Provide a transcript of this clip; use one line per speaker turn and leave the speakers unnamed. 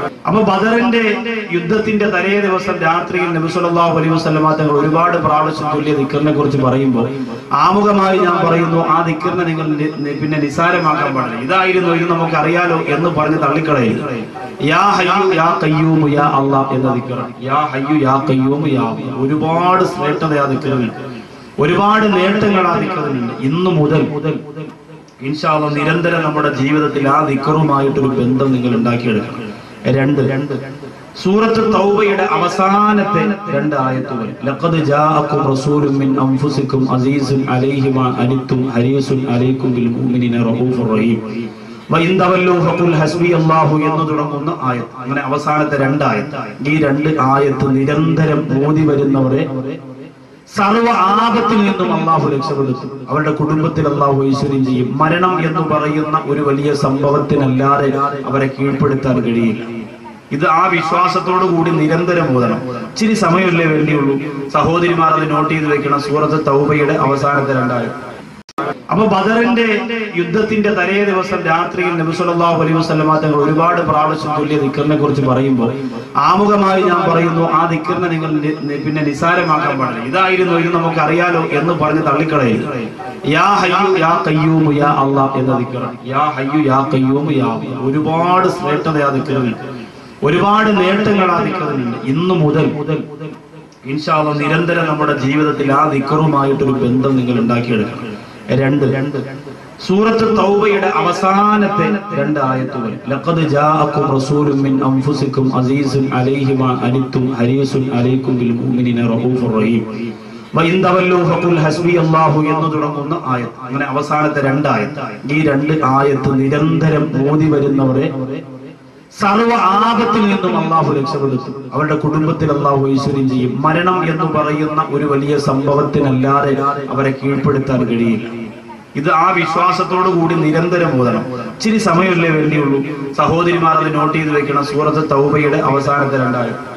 അപ്പൊ ബദറിന്റെ യുദ്ധത്തിന്റെ തലേ ദിവസം രാത്രിയിൽ നബി സല്ലല്ലാഹു അലൈഹി വസല്ലമ തങ്ങൾ ഒരുപാട് പ്രാവശ്യം തുല്യ ദിക്കറിനെ കുറിച്ച് പറയുമ്പോൾ ആമുഖമായി ഞാൻ പറയുന്നു ആ ദിക്കറിനെ നിങ്ങൾ നി- നി- പിന്നെ നിസാരമാക്കാൻ പാടില്ല ഇതായിരുന്നു ഇത് നമുക്ക് അറിയാലോ എന്ന് പറഞ്ഞ് തള്ളിക്കളയരുത് യാ ഹയ്യു യാ കയ്യൂമു യാ അല്ലാഹ് എന്ന ദിക്കറാണ് യാ ഹയ്യു യാ കയ്യൂമു യാ അല്ലാഹ്. ഒരുപാട് ശ്രേഷ്ഠത ആ ദിക്കറിനുണ്ട് ഒരുപാട് നേട്ടങ്ങൾ ആ ദിക്കറിനുണ്ട് ഇന്നു മുതൽ ഇൻഷാല്ല നിരന്തരം നമ്മുടെ ജീവിതത്തിൽ ആ ദിക്കറുമായിട്ടൊരു ബന്ധം നിങ്ങൾ ഉണ്ടാക്കിയെടുക്കണം രണ്ട് രണ്ട് സൂറത്ത് തൗബയുടെ അവസാനത്തെ രണ്ട് ആയത്തുകൾ ലഖദ് ജാഅക്കും റസൂലുൻ മിൻ അൻഫുസിക്കും അസീസുൻ അലൈഹി മാ അനിത്തും ഹരീസുൻ അലൈക്കും ബിൽ മുഅ്മിനീന റഊഫുർ റഹീം വഇൻ തവല്ലൂ ഫഖുൽ ഹസ്ബി അല്ലാഹു എന്ന് തുടങ്ങുന്ന ആയത്ത് അങ്ങനെ അവസാനത്തെ രണ്ട് ആയത്ത് ഈ രണ്ട് ആയത്ത് നിരന്തരം മോദി വരുന്നവരെ സർവ ആപത്തിൽ നിന്നും അള്ളാഹു രക്ഷപ്പെടുത്തും അവരുടെ കുടുംബത്തിൽ അള്ളാഹു ഐശ്വര്യം ചെയ്യും മരണം എന്ന് പറയുന്ന ഒരു വലിയ സംഭവത്തിനല്ലാതെ അവരെ കീഴ്പ്പെടുത്താൻ കഴിയില്ല ഇത് ആ വിശ്വാസത്തോടു കൂടി നിരന്തരം ഓതണം ഇച്ചിരി സമയമല്ലേ വേണ്ടിയുള്ളൂ സഹോദരിമാർ അത് നോട്ട് ചെയ്ത് വെക്കണം സൂറത്ത് തൗബയുടെ അവസാനത്തെ രണ്ടായിരം അപ്പൊ ബദറിന്റെ യുദ്ധത്തിന്റെ തലേ ദിവസം രാത്രിയിൽ നബി സല്ലല്ലാഹു അലൈഹി വസല്ലമ തങ്ങൾ ഒരുപാട് പ്രാവശ്യം തുല്യ ദിക്കറിനെ കുറിച്ച് പറയുമ്പോൾ ആമുഖമായി ഞാൻ പറയുന്നു ആ ദിക്കറിനെ നിങ്ങൾ നി- നി- പിന്നെ നിസാരമാക്കാൻ പാടില്ല ഇതായിരുന്നു ഇത് നമുക്ക് അറിയാലോ എന്ന് പറഞ്ഞ് തള്ളിക്കളയരുത് യാ ഹയ്യു യാ കയ്യൂമു യാ അല്ലാഹ് എന്ന ദിക്കറാണ് യാ ഹയ്യു യാ കയ്യൂമു യാ അല്ലാഹ്. ഒരുപാട് ശ്രേഷ്ഠത ആ ദിക്കറിനുണ്ട് ഒരുപാട് നേട്ടങ്ങൾ ആ ദിക്കറിനുണ്ട് ഇന്നു മുതൽ ഇൻഷാല്ല നിരന്തരം നമ്മുടെ ജീവിതത്തിൽ ആ ദിക്കറുമായിട്ടൊരു ബന്ധം നിങ്ങൾ ഉണ്ടാക്കിയെടുക്കണം രണ്ട് രണ്ട് സൂറത്ത് തൗബയുടെ അവസാനത്തെ രണ്ട് ആയത്തുകൾ ലഖദ് ജാഅക്കും റസൂലുൻ മിൻ അൻഫുസിക്കും അസീസുൻ അലൈഹി മാ അനിത്തും ഹരീസുൻ അലൈക്കും ബിൽ മുഅ്മിനീന റഊഫുർ റഹീം വഇൻ തവല്ലൂ ഫഖുൽ ഹസ്ബി അല്ലാഹു എന്ന് തുടങ്ങുന്ന ആയത്ത് അങ്ങനെ അവസാനത്തെ രണ്ട് ആയത്ത് ഈ രണ്ട് ആയത്ത് നിരന്തരം മോദി വരുന്നവരെ സർവ ആപത്തിൽ നിന്നും അള്ളാഹു രക്ഷപ്പെടുത്തും അവരുടെ കുടുംബത്തിൽ അള്ളാഹു ഐശ്വര്യം ചെയ്യും മരണം എന്ന് പറയുന്ന ഒരു വലിയ സംഭവത്തിനല്ലാതെ അവരെ കീഴ്പ്പെടുത്താൻ കഴിയില്ല ഇത് ആ വിശ്വാസത്തോടു കൂടി നിരന്തരം ഓതണം ഇച്ചിരി സമയമല്ലേ വേണ്ടിയുള്ളൂ സഹോദരിമാർ അത് നോട്ട് ചെയ്ത് വെക്കണം സൂറത്ത് തൗബയുടെ അവസാനത്തെ രണ്ടായിരം